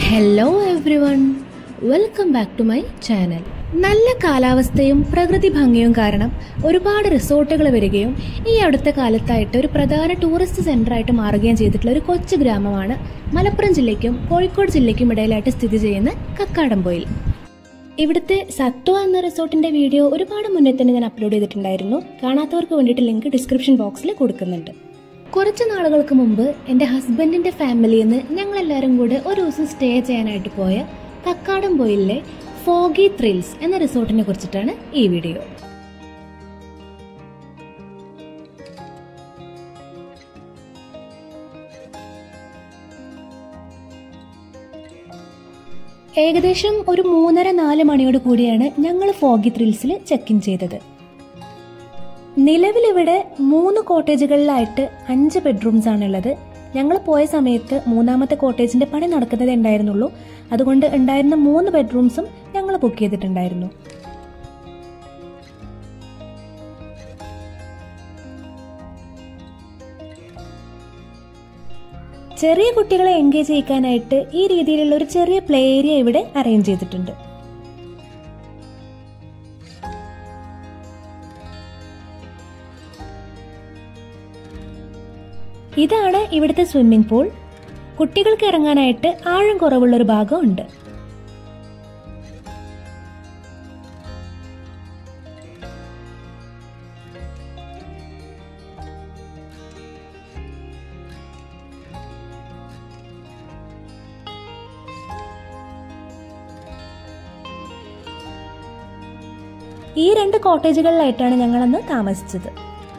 hello everyone welcome back to my channel നല്ല കാലാവസ്ഥയും പ്രകൃതി ഭംഗിയും കാരണം ഒരുപാട് റിസോർട്ടുകൾ വരികയും ഈ അടുത്ത കാലത്തായിട്ട് ഒരു പ്രധാന ടൂറിസ്റ്റ് സെന്ററായിട്ട് മാറുകയും ചെയ്തിട്ടുള്ള ഒരു കൊച്ചു ഗ്രാമമാണ് മലപ്പുറം ജില്ലയ്ക്കും കോഴിക്കോട് ജില്ലയ്ക്കും ഇടയിലായിട്ട് സ്ഥിതി ചെയ്യുന്ന കക്കാടംപൊയിൽ ഇവിടുത്തെ സത്വ എന്ന റിസോർട്ടിന്റെ വീഡിയോ ഒരുപാട് മുന്നേ തന്നെ ഞാൻ അപ്ലോഡ് ചെയ്തിട്ടുണ്ടായിരുന്നു കാണാത്തവർക്ക് വേണ്ടിയിട്ട് ലിങ്ക് ഡിസ്ക്രിപ്ഷൻ ബോക്സിൽ കൊടുക്കുന്നുണ്ട് കുറച്ച് നാളുകൾക്ക് മുമ്പ് എൻ്റെ ഹസ്ബൻഡിന്റെ ഫാമിലിയിൽ നിന്ന് ഞങ്ങൾ എല്ലാവരും കൂടെ ഒരു ദിവസം സ്റ്റേ ചെയ്യാനായിട്ട് പോയ കക്കാടംപൊയിലെ ഫോഗി ത്രിൽസ് എന്ന റിസോർട്ടിനെ കുറിച്ചിട്ടാണ് ഈ വീഡിയോ ഏകദേശം ഒരു മൂന്നര നാല് മണിയോട് കൂടിയാണ് ഞങ്ങൾ ഫോഗി ത്രിൽസിൽ ചെക്ക് ഇൻ ചെയ്തത് നിലവിലിവിടെ മൂന്ന് കോട്ടേജുകളിലായിട്ട് അഞ്ച് ബെഡ്റൂംസ് ആണുള്ളത് ഞങ്ങൾ പോയ സമയത്ത് മൂന്നാമത്തെ കോട്ടേജിന്റെ പണി നടക്കുന്നതേ ഉണ്ടായിരുന്നുള്ളൂ അതുകൊണ്ട് ഉണ്ടായിരുന്ന മൂന്ന് ബെഡ്റൂംസും ഞങ്ങൾ ബുക്ക് ചെയ്തിട്ടുണ്ടായിരുന്നു ചെറിയ കുട്ടികളെ എൻഗേജ് ചെയ്യിക്കാനായിട്ട് ഈ രീതിയിലുള്ള ഒരു ചെറിയ പ്ലേ ഏരിയ ഇവിടെ അറേഞ്ച് ചെയ്തിട്ടുണ്ട് ഇതാണ് ഇവിടുത്തെ സ്വിമ്മിംഗ് പൂൾ കുട്ടികൾക്ക് ഇറങ്ങാനായിട്ട് ആഴം കുറവുള്ള ഒരു ഭാഗം ഉണ്ട് ഈ രണ്ട് കോട്ടേജുകളിലായിട്ടാണ് ഞങ്ങളന്ന് താമസിച്ചത്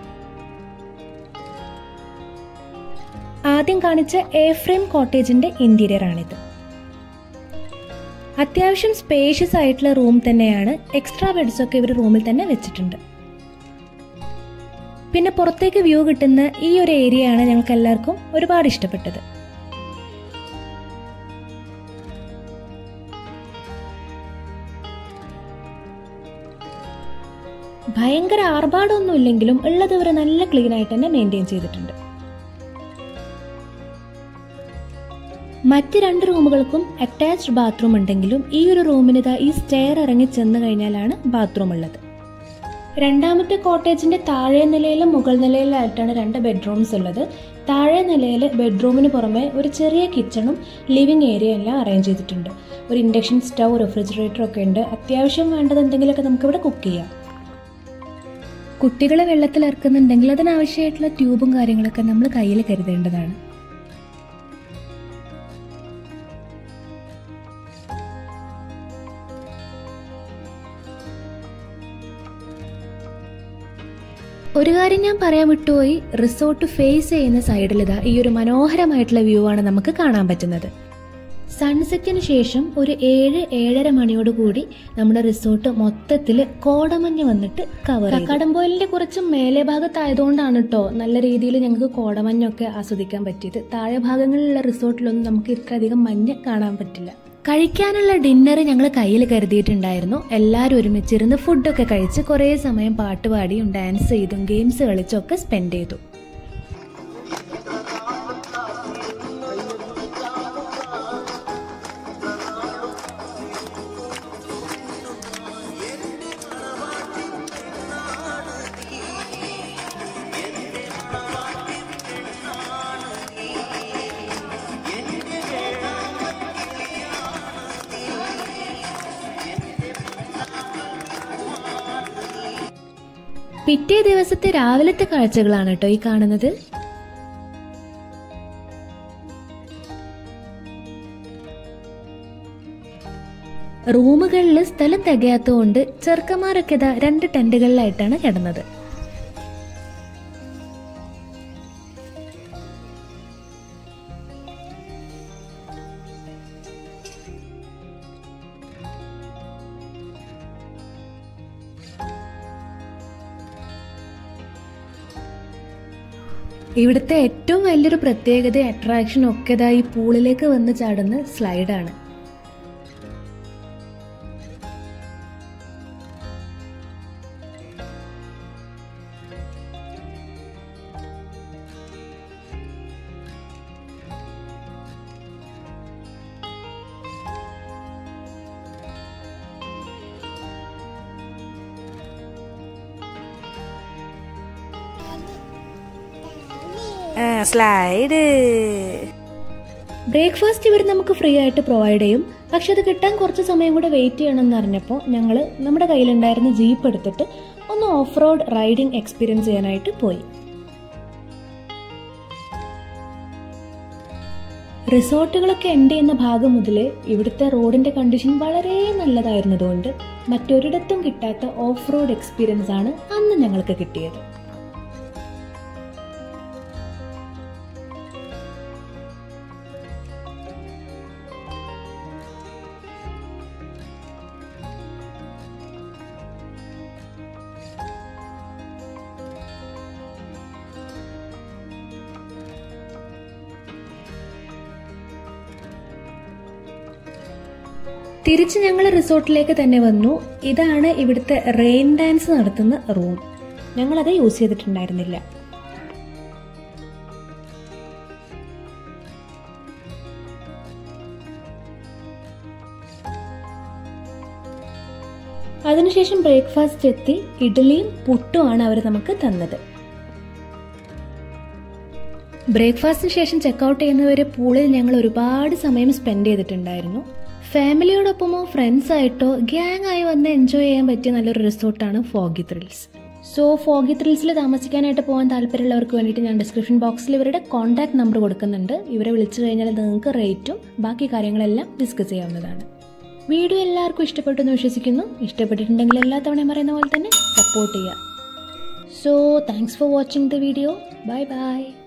ആദ്യം കാണിച്ച എ ഫ്രെയിം കോട്ടേജിന്റെ ഇന്റീരിയർ ആണിത് അത്യാവശ്യം സ്പേഷ്യസ് ആയിട്ടുള്ള റൂം തന്നെയാണ് എക്സ്ട്രാ ബെഡ്സ് ഒക്കെ ഇവർ റൂമിൽ തന്നെ വെച്ചിട്ടുണ്ട് പിന്നെ പുറത്തേക്ക് വ്യൂ കിട്ടുന്ന ഈ ഒരു ഏരിയ ആണ് ഞങ്ങൾക്ക് എല്ലാവർക്കും ഒരുപാട് ഇഷ്ടപ്പെട്ടത് ഭയങ്കര ആർഭാടമൊന്നും ഇല്ലെങ്കിലും ഉള്ളത് ഇവർ നല്ല ക്ലീൻ ആയിട്ട് തന്നെ മെയിൻറ്റെയിൻ ചെയ്തിട്ടുണ്ട് മറ്റ് രണ്ട് റൂമുകൾക്കും അറ്റാച്ച്ഡ് ബാത്റൂം ഉണ്ടെങ്കിലും ഈ ഒരു റൂമിന് ഇതാ ഈ സ്റ്റെയർ ഇറങ്ങി ചെന്ന് കഴിഞ്ഞാലാണ് ബാത്റൂം ഉള്ളത് രണ്ടാമത്തെ കോട്ടേജിന്റെ താഴെ നിലയിലും മുകൾ നിലയിലായിട്ടാണ് രണ്ട് ബെഡ്റൂംസ് ഉള്ളത് താഴെ നിലയിൽ ബെഡ്റൂമിന് പുറമെ ഒരു ചെറിയ കിച്ചണും ലിവിംഗ് ഏരിയ എല്ലാം അറേഞ്ച് ചെയ്തിട്ടുണ്ട് ഒരു ഇൻഡക്ഷൻ സ്റ്റൗ റെഫ്രിജറേറ്റർ ഒക്കെ ഉണ്ട് അത്യാവശ്യം വേണ്ടത് എന്തെങ്കിലുമൊക്കെ നമുക്കിവിടെ കുക്ക് ചെയ്യാം കുട്ടികളെ വെള്ളത്തിൽ ഇറക്കുന്നുണ്ടെങ്കിൽ അതിനാവശ്യമായിട്ടുള്ള ട്യൂബും കാര്യങ്ങളൊക്കെ നമ്മൾ കയ്യിൽ കരുതേണ്ടതാണ് ഒരു കാര്യം ഞാൻ പറയാൻ വിട്ടുപോയി റിസോർട്ട് ഫേസ് ചെയ്യുന്ന സൈഡിൽ ഇതാ ഈ ഒരു മനോഹരമായിട്ടുള്ള വ്യൂ ആണ് നമുക്ക് കാണാൻ പറ്റുന്നത് സൺസെറ്റിന് ശേഷം ഒരു ഏഴ് ഏഴര മണിയോട് കൂടി നമ്മുടെ റിസോർട്ട് മൊത്തത്തിൽ കോടമഞ്ഞ് വന്നിട്ട് കവർ കടമ്പോയിലിന്റെ കുറച്ച് മേലെ ഭാഗത്തായതുകൊണ്ടാണ് കേട്ടോ നല്ല രീതിയിൽ ഞങ്ങൾക്ക് കോടമഞ്ഞൊക്കെ ആസ്വദിക്കാൻ പറ്റിയത് താഴെ ഭാഗങ്ങളിലുള്ള റിസോർട്ടിലൊന്നും നമുക്ക് ഇത്രയധികം മഞ്ഞ് കാണാൻ പറ്റില്ല കഴിക്കാനുള്ള ഡിന്നർ ഞങ്ങൾ കയ്യിൽ കരുതിയിട്ടുണ്ടായിരുന്നു എല്ലാവരും ഒരുമിച്ചിരുന്ന് ഫുഡൊക്കെ കഴിച്ച് കുറേ സമയം പാട്ട് പാടിയും ഡാൻസ് ചെയ്തും ഗെയിംസ് കളിച്ചും ഒക്കെ സ്പെൻഡ് ചെയ്തു പിറ്റേ ദിവസത്തെ രാവിലത്തെ കാഴ്ചകളാണ് കേട്ടോ ഈ കാണുന്നത് റൂമുകളിൽ സ്ഥലം തികയാത്തതുകൊണ്ട് ചെറുക്കന്മാരൊക്കെ ഇതാ രണ്ട് ടെന്റുകളിലായിട്ടാണ് കിടന്നത് ഇവിടുത്തെ ഏറ്റവും വലിയൊരു പ്രത്യേകത അട്രാക്ഷൻ ഒക്കെ ഇതാ ഈ പൂളിലേക്ക് വന്ന് ചാടുന്ന സ്ലൈഡാണ് സ്ലൈഡ് ബ്രേക്ക്ഫാസ്റ്റ് ഇവർ നമുക്ക് ഫ്രീ ആയിട്ട് പ്രൊവൈഡ് ചെയ്യും പക്ഷെ അത് കിട്ടാൻ കുറച്ച് സമയം കൂടെ വെയിറ്റ് ചെയ്യണമെന്ന് അറിഞ്ഞപ്പോൾ ഞങ്ങൾ നമ്മുടെ കയ്യിലുണ്ടായിരുന്ന ജീപ്പ് എടുത്തിട്ട് ഒന്ന് ഓഫ് റോഡ് റൈഡിംഗ് എക്സ്പീരിയൻസ് ചെയ്യാനായിട്ട് പോയി റിസോർട്ടുകളൊക്കെ എൻഡ് ചെയ്യുന്ന ഭാഗം മുതൽ ഇവിടുത്തെ റോഡിന്റെ കണ്ടീഷൻ വളരെ നല്ലതായിരുന്നതുകൊണ്ട് മറ്റൊരിടത്തും കിട്ടാത്ത ഓഫ് റോഡ് എക്സ്പീരിയൻസ് ആണ് അന്ന് ഞങ്ങൾക്ക് കിട്ടിയത് തിരിച്ച് ഞങ്ങൾ റിസോർട്ടിലേക്ക് തന്നെ വന്നു ഇതാണ് ഇവിടുത്തെ റെയിൻ ഡാൻസ് നടത്തുന്ന റൂം ഞങ്ങളത് യൂസ് ചെയ്തിട്ടുണ്ടായിരുന്നില്ല അതിനുശേഷം ബ്രേക്ക്ഫാസ്റ്റ് എത്തി ഇഡ്ഡലിയും പുട്ടുമാണ് അവർ നമുക്ക് തന്നത് ബ്രേക്ക്ഫാസ്റ്റിന് ശേഷം ചെക്കൗട്ട് ചെയ്യുന്നവരെ പൂളിൽ ഞങ്ങൾ ഒരുപാട് സമയം സ്പെൻഡ് ചെയ്തിട്ടുണ്ടായിരുന്നു ഫാമിലിയോടൊപ്പമോ ഫ്രണ്ട്സ് ആയിട്ടോ ഗ്യാങ് ആയി വന്ന് എൻജോയ് ചെയ്യാൻ പറ്റിയ നല്ലൊരു റിസോർട്ടാണ് ഫോഗി ത്രിൽസ് സോ ഫോഗി ത്രിൽസിൽ താമസിക്കാനായിട്ട് പോകാൻ താല്പര്യമുള്ളവർക്ക് വേണ്ടിയിട്ട് ഞാൻ ഡിസ്ക്രിപ്ഷൻ ബോക്സിൽ ഇവരുടെ കോൺടാക്ട് നമ്പർ കൊടുക്കുന്നുണ്ട് ഇവരെ വിളിച്ചു കഴിഞ്ഞാൽ നിങ്ങൾക്ക് റേറ്റും ബാക്കി കാര്യങ്ങളെല്ലാം ഡിസ്കസ് ചെയ്യാവുന്നതാണ് വീഡിയോ എല്ലാവർക്കും ഇഷ്ടപ്പെട്ടു എന്ന് വിശ്വസിക്കുന്നു ഇഷ്ടപ്പെട്ടിട്ടുണ്ടെങ്കിൽ എല്ലാ തവണയും പറയുന്ന പോലെ തന്നെ സപ്പോർട്ട് ചെയ്യുക so thanks for watching the video bye by